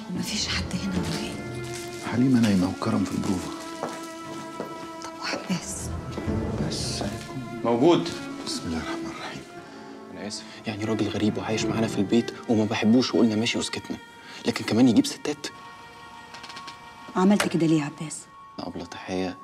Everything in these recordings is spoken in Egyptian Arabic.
ومفيش حد هنا ولا ايه حليمه نايمه وكرم في البروفه طب وعباس بس هيكون موجود بسم الله الرحمن الرحيم انا اسف يعني راجل غريب وعايش معانا في البيت وما بحبوش وقلنا ماشي وسكتنا لكن كمان يجيب ستات عملت كده ليه يا عباس أبلة تحية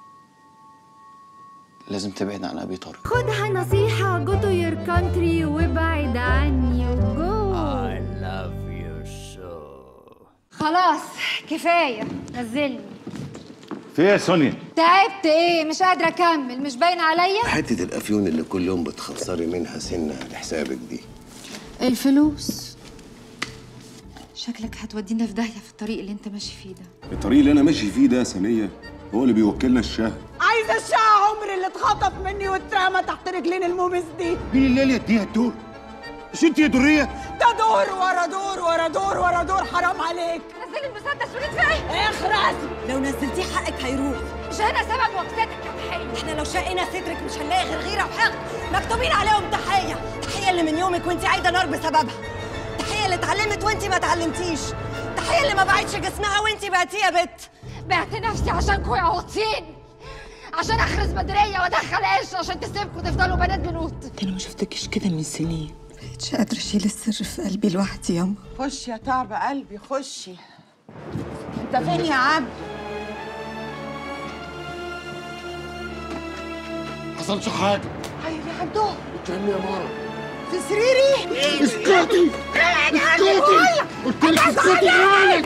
لازم تبعد عن أبي طارق خدها نصيحة go to your country وابعد عني وجو I love you so. خلاص كفاية نزلني في ايه يا سونيا؟ تعبت ايه مش قادرة اكمل مش باين عليا حتة الأفيون اللي كل يوم بتخسري منها سنة لحسابك دي الفلوس شكلك هتودينا في داهية في الطريق اللي انت ماشي فيه ده الطريق اللي انا ماشي فيه ده يا سنيه هو اللي بيوكلنا الشهر عايزه الشقه عمري اللي اتخطف مني واترمى تحت رجلين المومس دي مين اللي اللي يديها الدور؟ مش انت يا دريه؟ ده دور ورا دور ورا دور ورا دور حرام عليك نزلي المسدس ونتفاهم اخرس لو نزلتيه حقك هيروح مش انا سبب وقفتك يا تحية احنا لو شقينا صدرك مش هنلاقي غير غيره وحقد مكتوبين عليهم تحيه تحيه اللي من يومك وانت عايده نار بسببها تحيه اللي اتعلمت وانت ما اتعلمتيش تحيه اللي ما بعتش جسمها وانت بعتيه يا بت بعت نفسي عشانكوا يا واطيين عشان اخرس بدرية وادخل عيش عشان تسيبكوا تفضلوا بنات بنوت انا ما شفتكش كده من سنين مش قادره اشيل السر في قلبي لوحدي ياما خش يا تعب قلبي خشي انت فين يا عم حصلش حاجه ايوه يا عبدو استني يا ماما في سريري اسكتي اسكتي قلت لك اسكتي مالك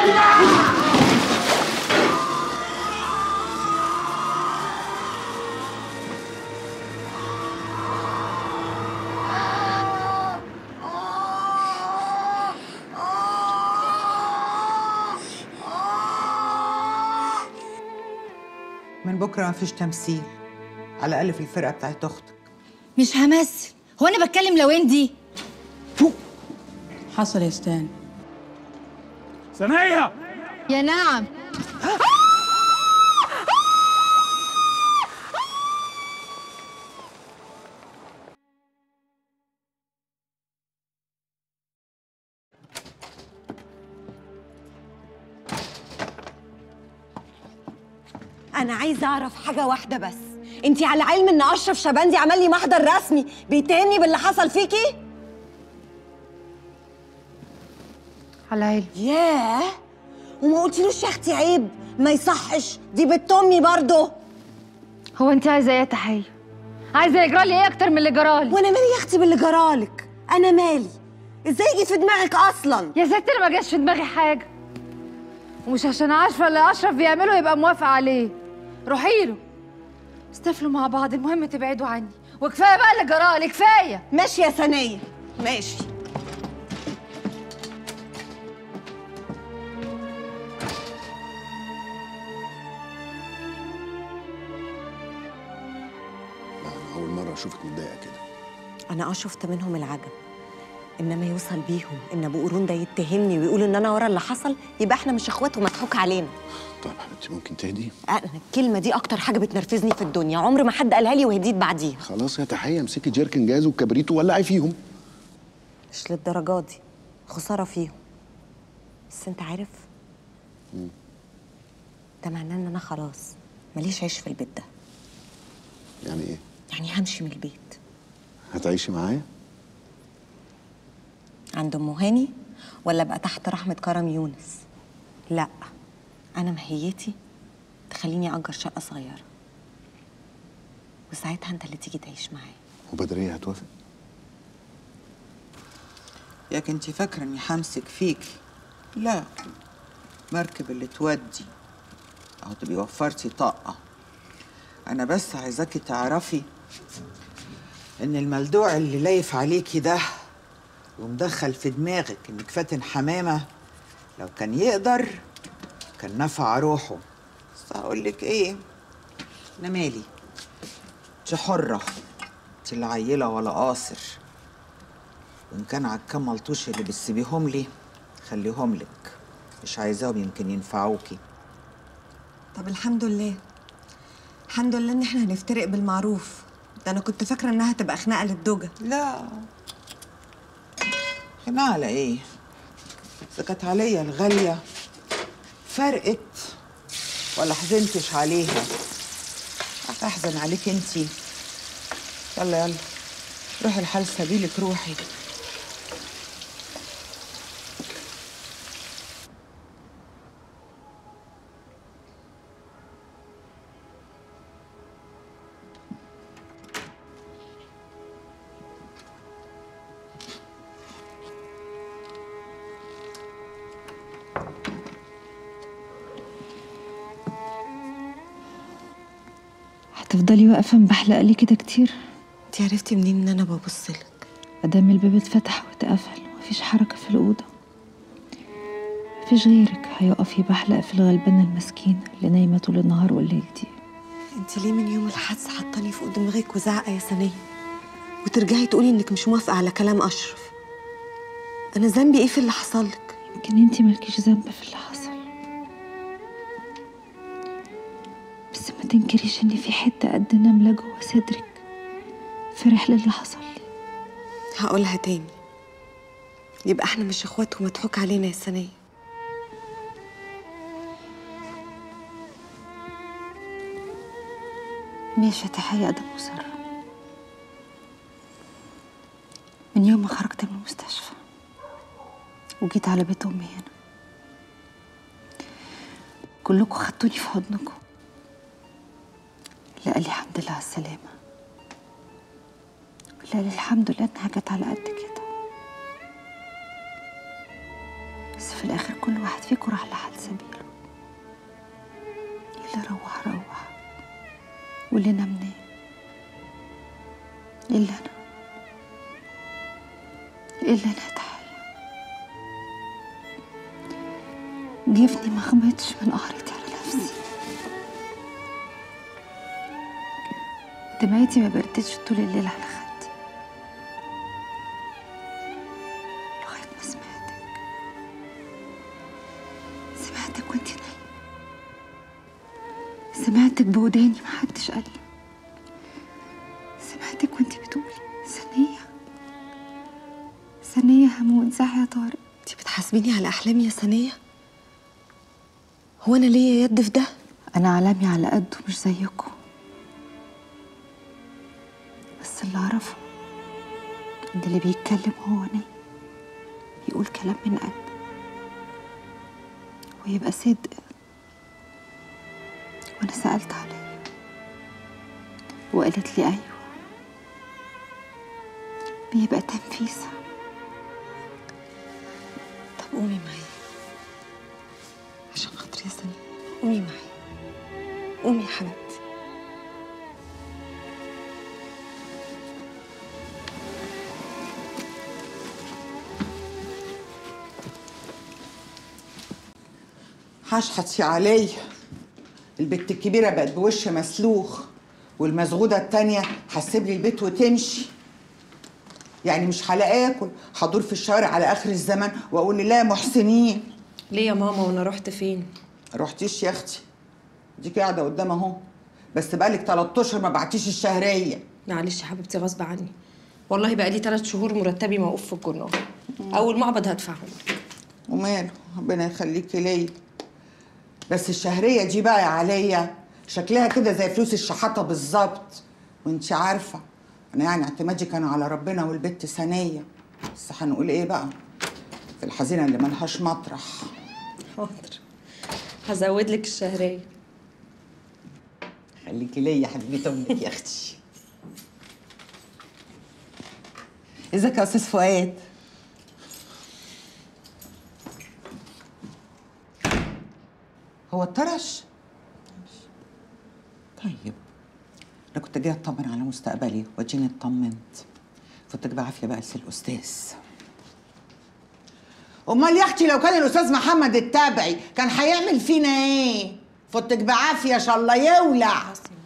من بكره مفيش تمثيل على الاقل في الفرقه بتاعت اختك مش همثل هو انا بتكلم لو دي حصل يا ستان ثانيه يا نعم انا عايزه اعرف حاجه واحده بس انت على علم ان اشرف شبندي عمل لي محضر رسمي بيتهمني باللي حصل فيكي على علم ياه وما قلتلوش يا اختي عيب ما يصحش دي بنت امي برضه هو انت عايزه ايه يا تحيه عايزه يجرى لي ايه اكتر من اللي جرالي وانا مالي يا اختي باللي جرالك انا مالي ازاي جيت في دماغك اصلا يا ست انا ما جاش في دماغي حاجه ومش عشان عارفه اللي اشرف بيعمله يبقى موافقه عليه روحي له استفلوا مع بعض المهم تبعدوا عني وكفايه بقى اللي جرالي كفايه ماشي يا سنيه ماشي لا انا اول مره اشوفك متضايقه كده انا اه شفت منهم العجب انما يوصل بيهم ان ابو قرون ده يتهمني ويقول ان انا ورا اللي حصل يبقى احنا مش اخوات ومضحوك علينا طيب حبيبتي ممكن تهدي انا الكلمه دي اكتر حاجه بتنرفزني في الدنيا عمر ما حد قالها لي وهديت بعديها خلاص يا تحيه امسكي جيركن جاز وكبريت وولعي فيهم مش للدرجه دي خساره فيهم بس انت عارف ده معناه ان انا خلاص ماليش عيش في البيت ده يعني ايه يعني همشي من البيت هتعيشي معايا عند ام هاني ولا ابقى تحت رحمه كرم يونس لا انا مهيتي تخليني اجر شقه صغيره وساعتها انت اللي تيجي تعيش معايا وبدريه هتوافق ياك انت فاكره اني همسك فيكي لا مركب اللي تودي اهو تبقي وفرتي طاقه انا بس عايزاكي تعرفي ان الملدوع اللي لايف عليكي ده ومدخل في دماغك انك فاتن حمامه لو كان يقدر كان نفع روحه بس هقول لك ايه انا مالي انت حره انت لا عيله ولا قاصر وإن كان على الكام ملطوش اللي بتسيبيهم لي خليهم لك مش عايزاهم يمكن ينفعوكي طب الحمد لله الحمد لله ان احنا هنفترق بالمعروف ده انا كنت فاكره انها تبقى خناقه للدوجه لا خناقة على ايه إذا كانت عليا الغالية فرقت ولا حزنتش عليها أحزن عليك انتي يلا يلا روحي لحال سبيلك روحي هتفضلي واقفة مبحلقة لي كده كتير انت عرفتي منين ان انا ببص لك مادام الباب اتفتح واتقفل ومفيش حركة في الأوضة مفيش غيرك هيقف يبحلق في الغلبانة المسكينة اللي نايمة طول النهار والليل دي انت ليه من يوم الحادثه حطاني فوق دماغك وزعقه يا سنيه وترجعي تقولي انك مش موافقه على كلام اشرف انا ذنبي ايه في اللي حصل لك يمكن انتي مالكيش ذنب في اللي حصل بس ما تنكريش ان في حتة قد نملة جوه صدرك فرح للي حصل لي هقولها تاني يبقى احنا مش اخوات ومضحوك علينا يا سنيه ماشي تحية أدب مصر من يوم ما خرجت من المستشفى وجيت على بيت أمي هنا كلكم خدتوني في حضنكم لا قال لي الحمد لله على السلامة لا قال لي الحمد لله إنها جت على قد كده بس في الآخر كل واحد فيكم راح لحال سبيله اللي روح روح واللي نام نام إلا أنا إلا أنا تحية جفني ما خمتش من قهرتي على نفسي دمعتي ما بردتش طول الليل على خدي لغاية ما سمعتك سمعتك وانتي نايمة سمعتك بوداني محدش قال لي سمعتك وانتي بتقولي ثانية ثانية هموت زعي يا طارق انت بتحاسبيني على احلامي يا سنيه هو انا ليا يد في ده أنا علامي على قده مش زيكم بس اللي أعرفه إن اللي بيتكلم هو نايم يقول كلام من قلب ويبقى صدق وأنا سألت عليا وقالت لي أيوة بيبقى تنفيسة طب قومي معايا عشان خاطري يا سنيه قومي معايا قومي يا حبيبتي حشحت يا علي البت الكبيرة بقت بوش مسلوخ والمزغودة التانية هتسيب لي البيت وتمشي يعني مش هلاقي اكل هدور في الشوارع على اخر الزمن واقول لله محسنين ليه يا ماما وانا رحت فين رحتيش يا اختي دي قاعدة قدام اهو بس بقالك 3 اشهر ما بعتيش الشهرية معلش يا حبيبتي غصب عني والله بقى لي ثلاث شهور مرتبي موقوف في الجرنان اول معبد هدفعهم وماله ربنا يخليكي ليا بس الشهرية دي بقى يا عليا شكلها كده زي فلوس الشحاتة بالظبط وانت عارفة انا يعني اعتمادي كان على ربنا والبت ثانية بس هنقول ايه بقى في الحزينة اللي ملهاش مطرح حاضر هزود لك الشهريه خليكي ليا حبيبة امك يا اختي ازيك يا استاذ فؤاد هو اتطرش طيب انا كنت جايه اطمن على مستقبلي واديني اطمنت فوتك بعافيه بقى لسه الاستاذ امال يا اختي لو كان الاستاذ محمد التابعي كان هيعمل فينا ايه فوتك بعافيه ان شاء الله يولع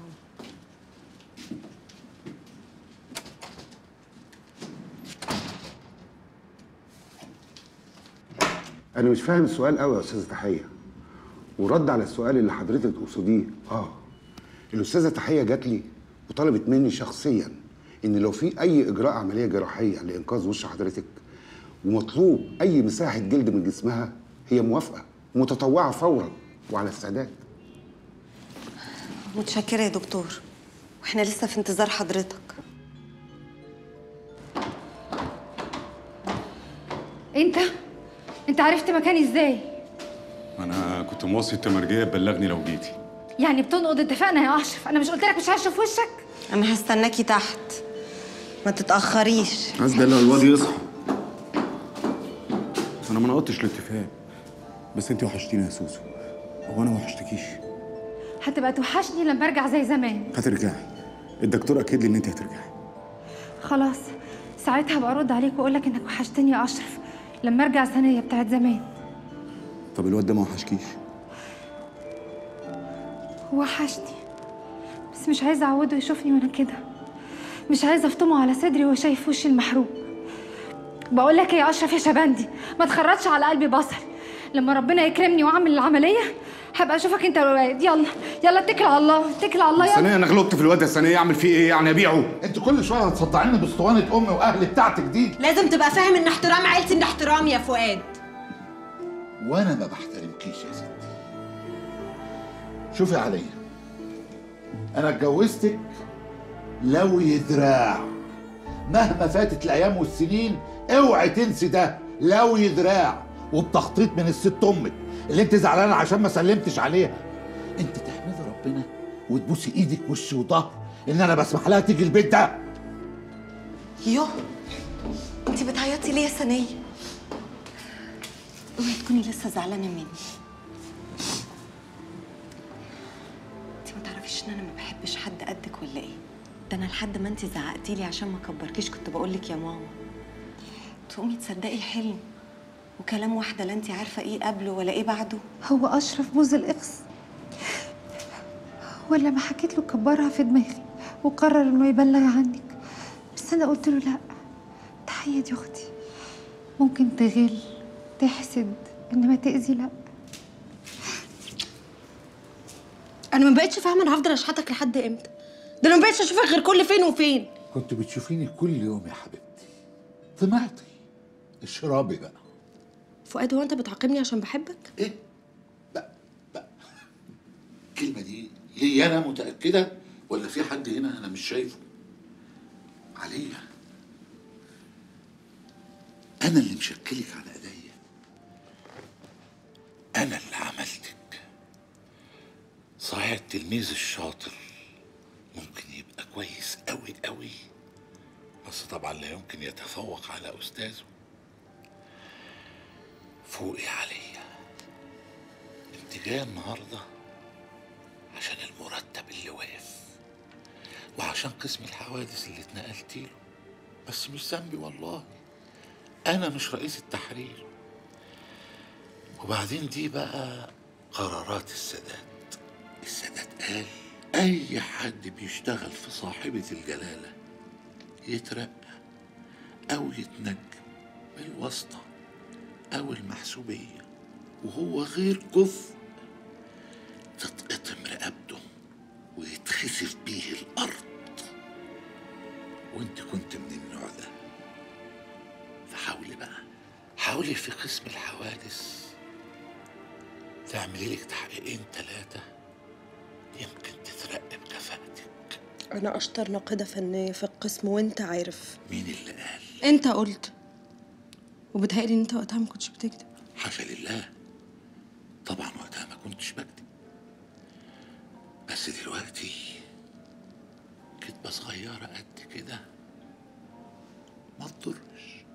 انا مش فاهم السؤال قوي يا استاذه تحيه ورد على السؤال اللي حضرتك تقصديه اه الاستاذه تحيه جات لي وطلبت مني شخصيا ان لو في اي اجراء عمليه جراحيه لانقاذ وش حضرتك ومطلوب اي مساحه جلد من جسمها هي موافقه متطوعه فورا وعلى استعداد متشكرة يا دكتور واحنا لسه في انتظار حضرتك انت انت عرفت مكاني ازاي انا كنت موصي التمرجيه تبلغني لو جيتي يعني بتنقض اتفاقنا يا اشرف انا مش قلت لك مش هشوف وشك انا هستناكي تحت ما تتأخريش عايز ده اللي الواد يصحى انا ما نقضتش الاتفاق بس انت وحشتيني يا سوسو هو انا ما وحشتكيش هتبقى توحشني لما ارجع زي زمان هترجعي الدكتور اكد لي ان انت هترجعي خلاص ساعتها هبقى ارد عليك واقول لك انك وحشتني يا اشرف لما ارجع ثانيه بتاعت زمان طب الواد ده ما وحشكيش وحشني بس مش عايزه اعوده يشوفني وانا كده مش عايزه افطمه على صدري وهو شايف وشي المحروق بقول لك إيه يا اشرف يا شبندي ما تخرجش على قلبي بصل لما ربنا يكرمني واعمل العمليه هبقى اشوفك انت والولاد يلا يلا اتكل على الله اتكل على الله يلا ثانيه انا غلطت في الواد ده ثانيه اعمل فيه ايه يعني ابيعه انت كل شويه هتصدعيني باسطوانه امي واهلي بتاعتك دي لازم تبقى فاهم ان احترام عيلتي من احترامي يا فؤاد وانا ما بحترمكيش يا ستي شوفي عليا انا اتجوزتك لو يدراع مهما فاتت الايام والسنين اوعي تنسي ده لو يدراع وبتخطيط من الست امك اللي انت زعلانه عشان ما سلمتش عليها انت تحمدي ربنا وتبوسي ايدك وش وظهر ان انا بسمح لها تيجي البيت ده يوه انت بتعيطي ليه يا سنية؟ اوعي تكوني لسه زعلانة مني انت ما تعرفيش ان انا ما بحبش حد قدك ولا ايه؟ ده انا لحد ما انت زعقتي لي عشان ما كبركيش كنت بقول لك يا ماما تقومي تصدقي حلم وكلام واحدة لا انت عارفة ايه قبله ولا ايه بعده هو اشرف بوز الاقص ولا ما حكيت له كبرها في دماغي وقرر انه يبلغ عنك بس انا قلت له لا تحية دي اختي ممكن تغل تحسد انما تاذي لا انا ما بقتش فاهمه انا هفضل اشحتك لحد امتى ده انا ما بقتش اشوفك غير كل فين وفين كنت بتشوفيني كل يوم يا حبيبتي طمعتي اشربي بقى فؤاد هو انت بتعاقبني عشان بحبك ايه الكلمه دي ليه انا متاكده ولا في حد هنا انا مش شايفه عليا انا اللي مشكلك على ايديا انا اللي عملتك صحيح التلميذ الشاطر ممكن يبقى كويس قوي قوي بس طبعا لا يمكن يتفوق على استاذه فوقي عليا انت جايه النهارده عشان المرتب اللي واقف وعشان قسم الحوادث اللي اتنقلت له بس مش ذنبي والله انا مش رئيس التحرير وبعدين دي بقى قرارات السادات السادات قال اي حد بيشتغل في صاحبة الجلالة يترقى او يتنجم بالواسطة او المحسوبية وهو غير كفء تتقطم رقبته ويتخسف بيه الارض وانت كنت من النوع ده فحاولي بقى حاولي في قسم الحوادث تعملي لك تحقيقين ثلاثة يمكن تترقى بكفاءتك انا اشطر ناقده فنيه في القسم وانت عارف مين اللي قال انت قلت وبتهيألي ان انت وقتها ما كنتش بتكذب حاشا لله طبعا وقتها ما كنتش بكذب بس دلوقتي كدبة صغيرة قد كده ما تضرش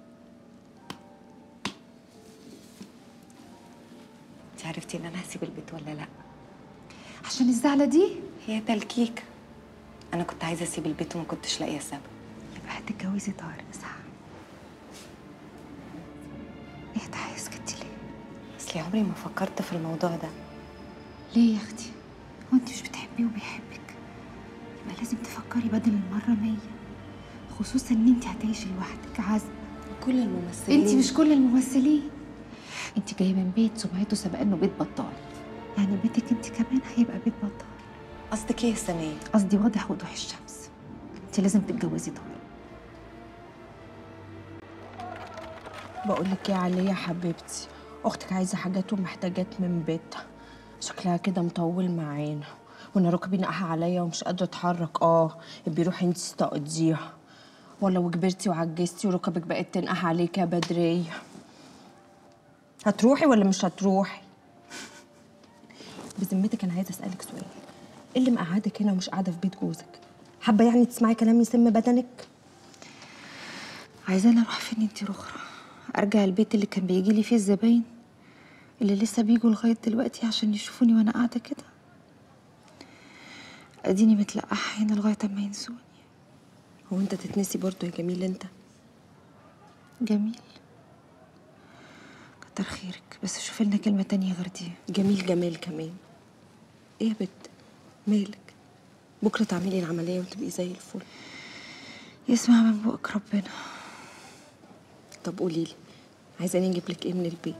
انت عرفتي ان انا هسيب البيت ولا لا؟ عشان الزعلة دي هي تلكيكة انا كنت عايزة اسيب البيت وما كنتش لاقية سبب يبقى هتتجوزي طارق صح ايه ده سكتي ليه اصلي عمري ما فكرت في الموضوع ده ليه يا اختي هو انت مش بتحبيه وبيحبك يبقى لازم تفكري بدل المرة مية خصوصا ان انت هتعيشي لوحدك عزب كل الممثلين انت مش كل الممثلين انت جايه من بيت سمعته سبق انه بيت بطال يعني بيتك انت كمان هيبقى بيت بطال قصدك ايه يا سنية؟ قصدي واضح وضوح الشمس انت لازم تتجوزي طارق بقول لك ايه يا علي يا حبيبتي اختك عايزه حاجات ومحتاجات من بيتها شكلها كده مطول معانا وانا ركبي نقح عليا ومش قادره اتحرك اه بيروح انت تقضيها ولا وكبرتي وعجزتي وركبك بقت تنقح عليك يا بدريه هتروحي ولا مش هتروحي بذمتك انا عايزه اسالك سؤال ايه اللي مقعدك هنا ومش قاعده في بيت جوزك حابه يعني تسمعي كلام يسم بدنك عايزاني اروح فين انتي رخرة ارجع البيت اللي كان بيجي لي فيه الزباين اللي لسه بيجوا لغايه دلوقتي عشان يشوفوني وانا قاعده كده اديني متلقحه هنا لغايه اما ينسوني هو انت تتنسي برضه يا جميل انت جميل كتر خيرك بس شوفي لنا كلمه تانية غير دي جميل جمال كمان ايه يا بت مالك بكره تعملي العمليه وتبقي زي الفل يسمع من بقك ربنا طب قولي لي عايزاني اجيب لك ايه من البيت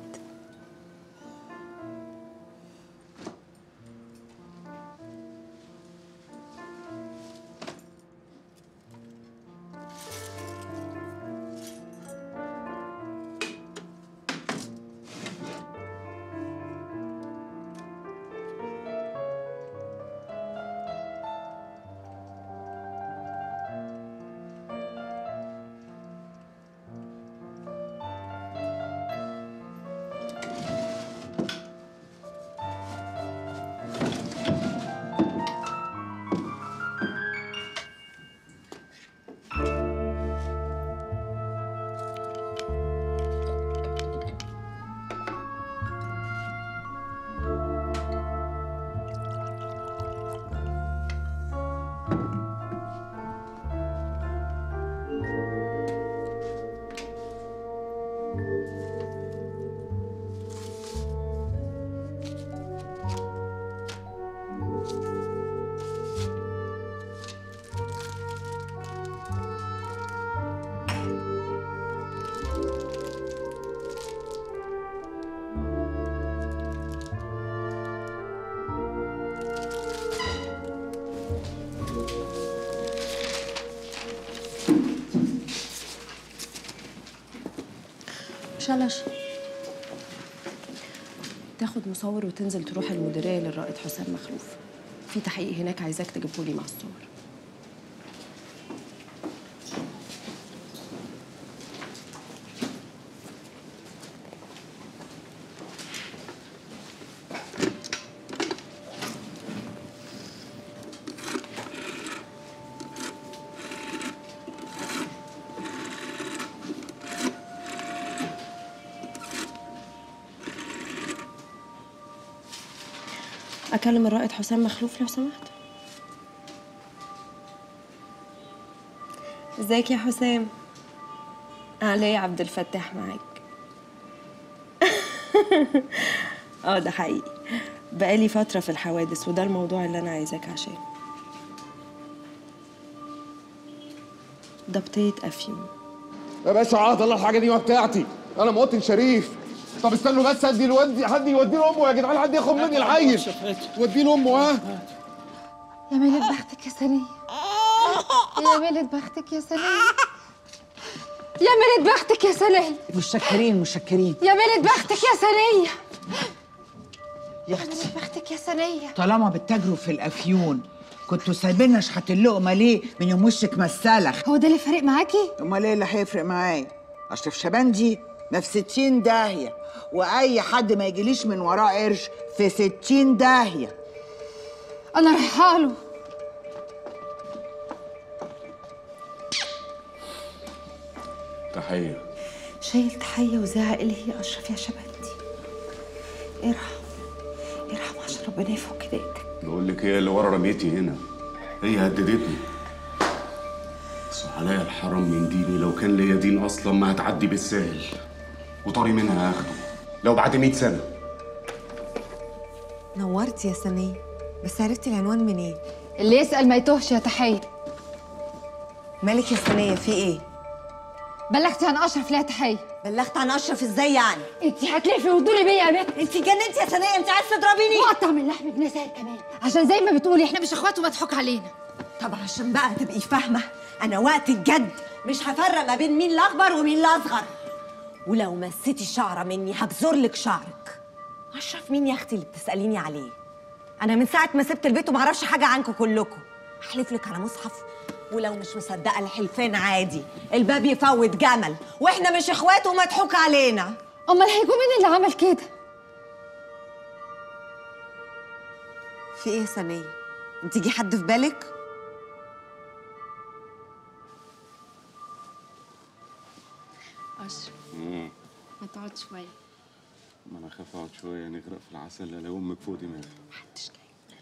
شلش تاخد مصور وتنزل تروح المديريه للرائد حسام مخلوف في تحقيق هناك عايزاك تجيبهولي مع الصور اكلم الرائد حسام مخلوف لو سمحت ازيك يا حسام علي عبد الفتاح معاك اه ده حقيقي بقالي فترة في الحوادث وده الموضوع اللي أنا عايزاك عشانه ضبطية أفيون يا باشا عهد الله الحاجه دي ما بتاعتي انا مواطن شريف طب استنوا بس هدي الواد حد يوديه لامه يا جدعان حد ياخد مني العيل وديه لامه ها يا ميلة بختك يا سنية يا ميلة بختك يا سنية يا ميلة بختك يا سنية متشكرين متشكرين يا ميلة بختك يا سنية يا اختي ميلة بختك يا سنية طالما بتتاجروا في الافيون كنتوا سايبيننا شحات اللقمه ليه من يوم وشك ما السلخ هو ده اللي فارق معاكي؟ امال ايه اللي هيفرق معايا اشرف شبندي ده في 60 داهيه واي حد ما يجيليش من وراه قرش في 60 داهيه أنا رايحة له تحيه شايل تحية وزعق لي يا أشرف يا شبندي ارحم ارحم عشان ربنا يفك ضيقتك بقول لك هي اللي ورا رميتي هنا هي هددتني بس عليا الحرام من ديني لو كان ليا دين اصلا ما هتعدي بالسهل وطاري منها هاخده لو بعد 100 سنه نورتي يا سنية بس عرفتي العنوان منين؟ اللي يسأل ما يتوهش يا تحية مالك يا سنية في ايه؟ بلغتي عن أشرف ليها تحية بلغت عن اشرف ازاي يعني؟ انت هتلفي وتدوري بيا يا بنت انت جننتي يا سنية انت عايزة تضربيني؟ وقطع من لحم ابن سهل كمان عشان زي ما بتقولي احنا مش اخوات ومضحوك علينا طب عشان بقى تبقي فاهمة أنا وقت الجد مش هفرق ما بين مين الأكبر ومين الأصغر ولو مسيتي شعره مني هبذر لك شعرك اشرف مين يا اختي اللي بتساليني عليه انا من ساعه ما سبت البيت وما اعرفش حاجه عنكم كلكم احلف لك على مصحف ولو مش مصدقه الحلفان عادي الباب يفوت جمل واحنا مش اخوات ومضحوك علينا امال هيكون مين اللي عمل كده في ايه يا سنيه انت جه حد في بالك أشرف مم. ما تقعد شوية ما انا خايف اقعد شويه نغرق في العسل الاقي امك فوق دماغي محدش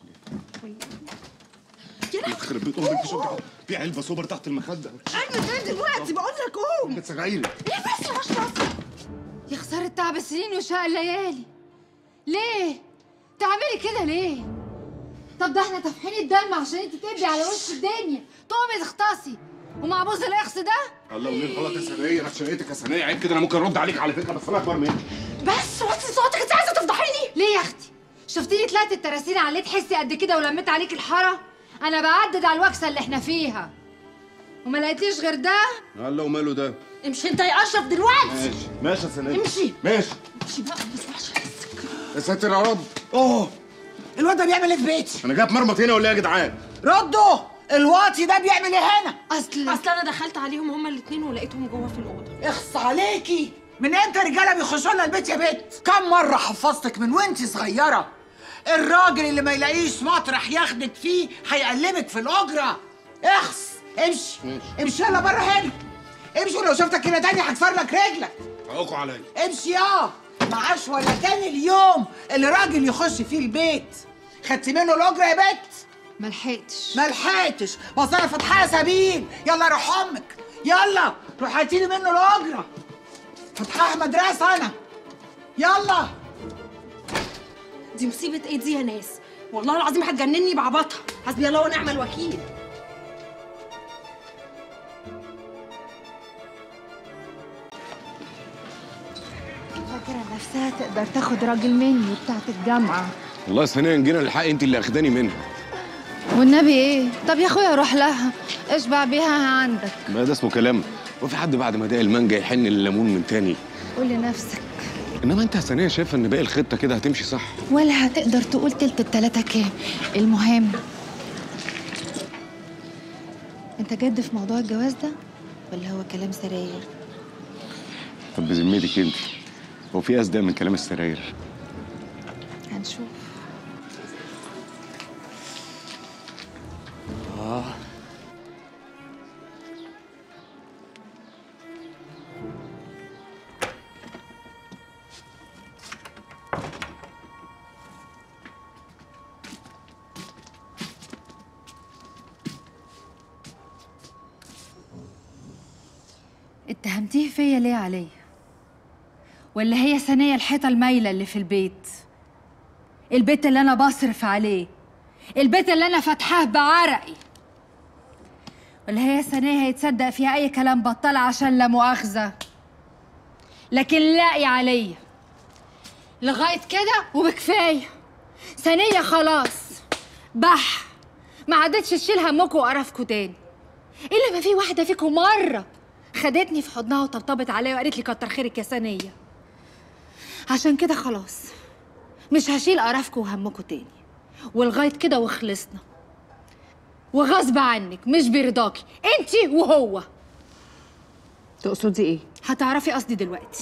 يخرب بيت امك مش هتقعد. في علبه سوبر تحت المخده ايوه فين دلوقتي بقول لك قوم سجايري ليه بس يا اشرف يا خساره تعب السنين وشقى الليالي ليه تعملي كده ليه طب ده احنا تفحين الدم عشان انت تبدي على وش الدنيا تقومي تختصي ومع بوز الاخس ده الله وليه غلط يا سنيه انا شقيتك يا سنيه عيب كده انا ممكن ارد عليك على فكره بس انا اكبر منك بس وطي صوتك انت عايزه تفضحيني ليه يا اختي شفتيني طلعت التراسين عليه تحسي قد كده ولميت عليك الحاره انا بعدد على الوكسه اللي احنا فيها وما لقيتيش غير ده الله وماله ده امشي انت يا اشرف دلوقتي ماشي ماشي يا سنيه امشي. ماشي امشي بقى ما تسمعش يا ساتر يا رب اوه الواد ده بيعمل ايه في بيتي؟ انا جايب مرمط هنا ولا ايه يا جدعان ردوا الواطي ده بيعمل ايه هنا؟ اصل اصل انا دخلت عليهم هما الاثنين ولقيتهم جوه في الاوضه اخص عليكي من امتى رجاله بيخشوا لنا البيت يا بت؟ كم مره حفظتك من وانت صغيره الراجل اللي ما يلاقيش مطرح ياخدك فيه هيقلبك في الاجره اخص امشي امشي يلا بره هنا امشي ولو شفتك هنا تاني هكسر لك رجلك عوقوا عليا امشي يا معاش ولا تاني اليوم اللي راجل يخش فيه البيت خدتي منه الاجره يا بت ما لحقتش ما لحقتش بس انا فاتحاها سبيل يلا روح امك يلا روح هاتي لي منه الاجره فاتحاها مدرسه انا يلا دي مصيبه ايه دي يا ناس والله العظيم هتجنني بعبطها حسبي الله ونعم الوكيل فاكره نفسها تقدر تاخد راجل مني بتاعت الجامعه والله يا سنيه جينا الحق انت اللي اخداني منها والنبي ايه طب يا اخويا روح لها اشبع بيها عندك ما ده اسمه كلام وفي حد بعد ما داق المانجا يحن لليمون من تاني قول لنفسك انما انت يا سنيه شايفه ان باقي الخطه كده هتمشي صح ولا هتقدر تقول تلت التلاتة كام المهم انت جد في موضوع الجواز ده ولا هو كلام سراير طب بذمتك انت هو في اصدق من كلام السراير هنشوف اه اتهمتيه فيا ليه عليا ولا هي ثانية الحيطة المايلة اللي في البيت البيت اللي أنا بصرف عليه البيت اللي أنا فاتحاه بعرقي ولا هي ثانية هيتصدق فيها أي كلام بطال عشان لا مؤاخذة لكن لا يا عليا لغاية كده وبكفاية ثانية خلاص بح ما عادتش تشيل همكم وقرفكم تاني إلا ما في واحدة فيكم مرة خدتني في حضنها وطبطبت عليا وقالت لي كتر خيرك يا ثانية عشان كده خلاص مش هشيل قرفكم وهمكم تاني ولغاية كده وخلصنا وغصب عنك مش برضاكي انتي وهو تقصدي ايه هتعرفي قصدي دلوقتي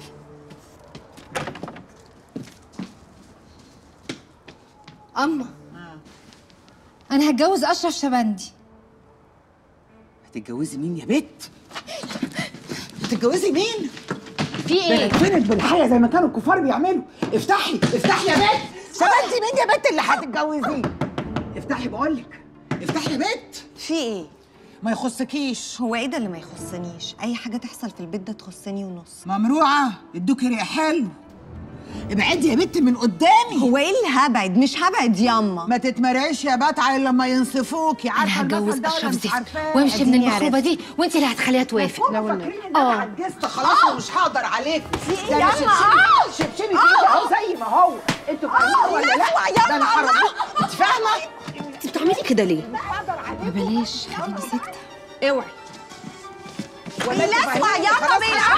أما أنا هتجوز أشرف شبندي هتتجوزي مين يا بت؟ هتتجوزي مين؟ في ايه؟ بلد بالحياه زي ما كانوا الكفار بيعملوا افتحي افتحي يا بت سبنتي مين يا بت اللي هتتجوزيه افتحي بقول لك افتحي يا بت في ايه ما يخصكيش هو ايه ده اللي ما يخصنيش اي حاجه تحصل في البيت ده تخصني ونص ممروعه ادوكي ريق حلو ابعدي يا بت من قدامي هو ايه اللي هبعد مش هبعد ياما ما تتمرقش يا بتعه الا لما ينصفوكي عارفه أنا هتجوز المثل ده ولا أشرف مش زفت عارفاه وامشي من أديني المخروبة عرفت. دي وانت اللي هتخليها توافق لا والله فاكرين ان انا عجزت خلاص ومش هقدر عليكم في ده إيه أنا يلا؟ شبشبي شبشبي في ايدي اهو زي ما هو انتوا فاهمين ولا لا ده انا هربيه انت فاهمه انت بتعملي كده ليه مش هقدر عليكم بلاش خليني ساكتة اوعي بيلسوع يلا خلاص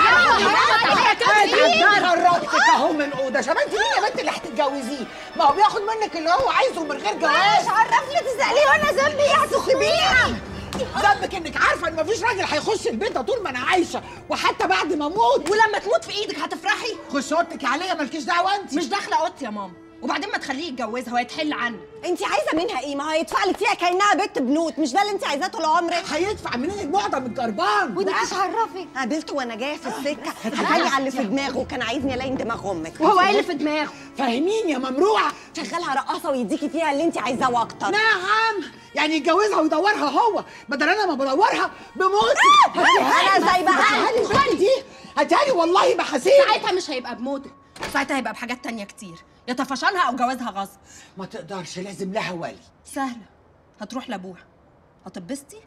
بيلسوع خرجتك اهو من اوضه شباب انت مين يا بنت اللي هتتجوزيه؟ ما هو بياخد منك اللي هو عايزه من غير جواز مش عرفني تسأليه وانا ذنبي يا سخبيها ذنبك انك عارفه ان مفيش راجل هيخش البيت ده طول ما انا عايشه وحتى بعد ما اموت ولما تموت في ايدك هتفرحي خش اوضتك عليا مالكيش دعوه انت مش داخله اوضتي يا ماما وبعدين ما تخليه يتجوزها ويتحل عنك انت عايزه منها ايه ما هيدفع لك فيها كانها بنت بنوت مش ده اللي انت عايزاه طول عمرك هيدفع منين معظم الجربان وانت مش عرفك قابلته وانا جايه في السكه حكى لي على اللي في دماغه وكان عايزني الاقي دماغ امك وهو ايه اللي في دماغه فاهمين يا ممروعه شغالها رقاصه ويديكي فيها اللي انت عايزاه واكتر نعم يعني يتجوزها ويدورها هو بدل انا ما بدورها بموتي أنا زي بقى. هاتي الفن دي هاتي والله بحاسيب ساعتها مش هيبقى بموتك ساعتها هيبقى بحاجات تانية كتير يا طفشانها او جوازها غصب ما تقدرش لازم لها ولي سهله هتروح لابوها هتبسطي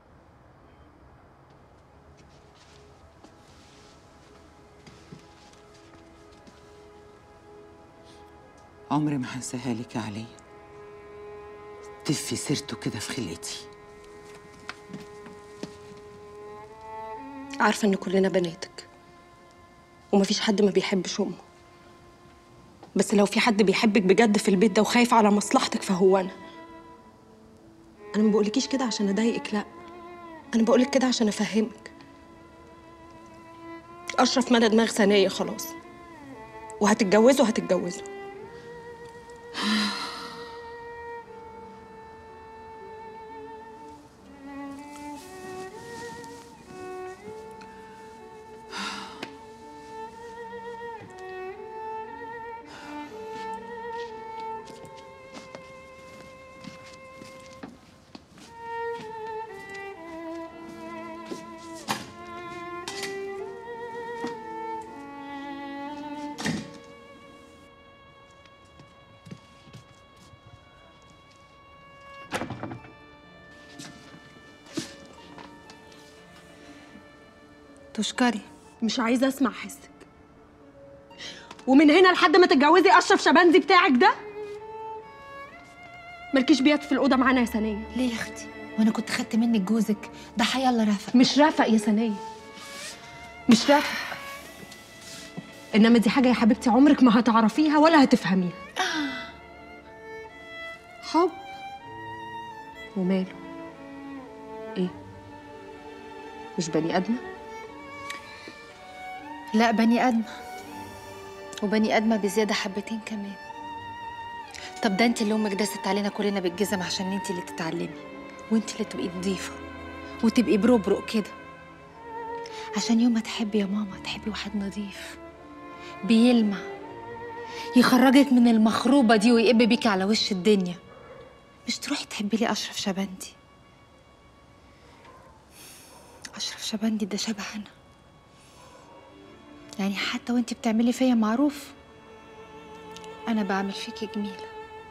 عمري ما هنساها لك يا علي تفي سيرته كده في خلقتي عارفة إن كلنا بناتك ومفيش حد ما بيحبش أمه بس لو في حد بيحبك بجد في البيت ده وخايف على مصلحتك فهو أنا أنا ما بقولكيش كده عشان أضايقك لأ أنا بقولك كده عشان أفهمك أشرف مدى دماغ ثانية خلاص وهتتجوزوا هتتجوزوا تشكري مش عايزة أسمع حسك ومن هنا لحد ما تتجوزي أشرف شبندي بتاعك ده مالكيش بيت في الأوضة معانا يا سنية ليه يا اختي وانا كنت خدت منك جوزك ده حيالله رافق مش رافق يا سنية مش رافق إنما دي حاجة يا حبيبتي عمرك ما هتعرفيها ولا هتفهميها حب وماله إيه مش بني آدمة لا بني ادمه وبني ادمه بزياده حبتين كمان طب ده انت اللي امك داست علينا كلنا بالجزم عشان انت اللي تتعلمي وانت اللي تبقي نضيفه وتبقي بربرق كده عشان يوم ما تحبي يا ماما تحبي واحد نضيف بيلمع يخرجك من المخروبه دي ويقب بيكي على وش الدنيا مش تروحي تحبي لي اشرف شبندي اشرف شبندي ده شبه انا يعني حتى وانت بتعملي فيا معروف انا بعمل فيكي جميله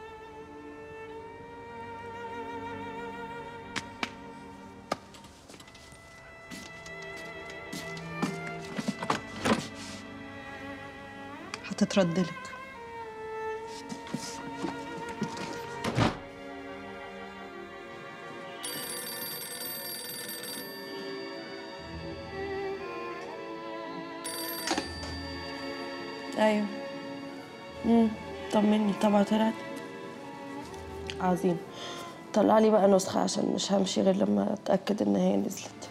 هتتردلك ايوه امم طمني طبعا طلعت عظيم طلع لي بقى نسخة عشان مش همشي غير لما اتأكد ان هي نزلت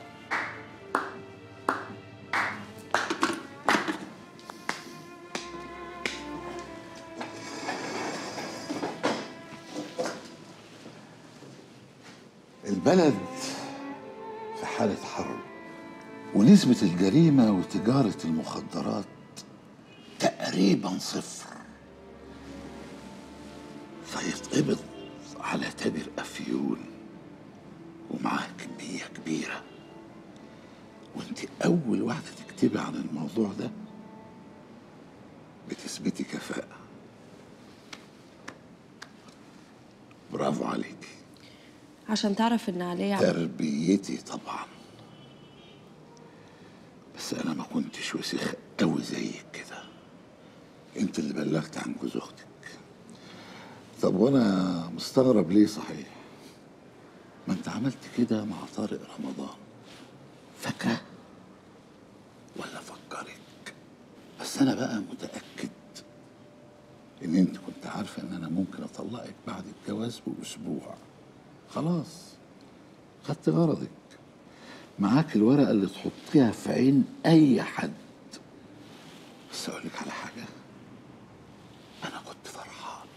البلد في حالة حرب ونسبة الجريمة وتجارة المخدرات تقريبا صفر فيتقبض على تاجر أفيون ومعاه كمية كبيرة وانت أول واحدة تكتبي عن الموضوع ده بتثبتي كفاءة برافو عليكي عشان تعرف ان عليا عم- تربيتي طبعا بس انا ما كنتش وسخ قوي زيك كده انت اللي بلغت عن جوز اختك طب وانا مستغرب ليه صحيح ما انت عملت كده مع طارق رمضان فاكره بس انا بقى متاكد ان انت كنت عارفه ان انا ممكن اطلقك بعد الجواز باسبوع خلاص خدت غرضك معاك الورقه اللي تحطيها في عين اي حد بس اقول لك على حاجه انا كنت فرحان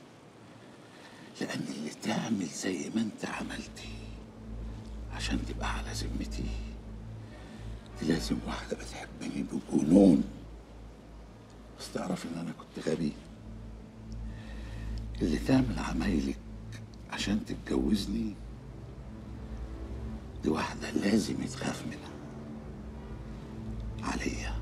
لان اللي تعمل زي ما انت عملتي عشان تبقى على ذمتي دي لازم واحده بتحبني بجنون بس تعرف ان انا كنت غبي اللي تعمل عمايلك عشان تتجوزني دي واحدة لازم يتخاف منها عليا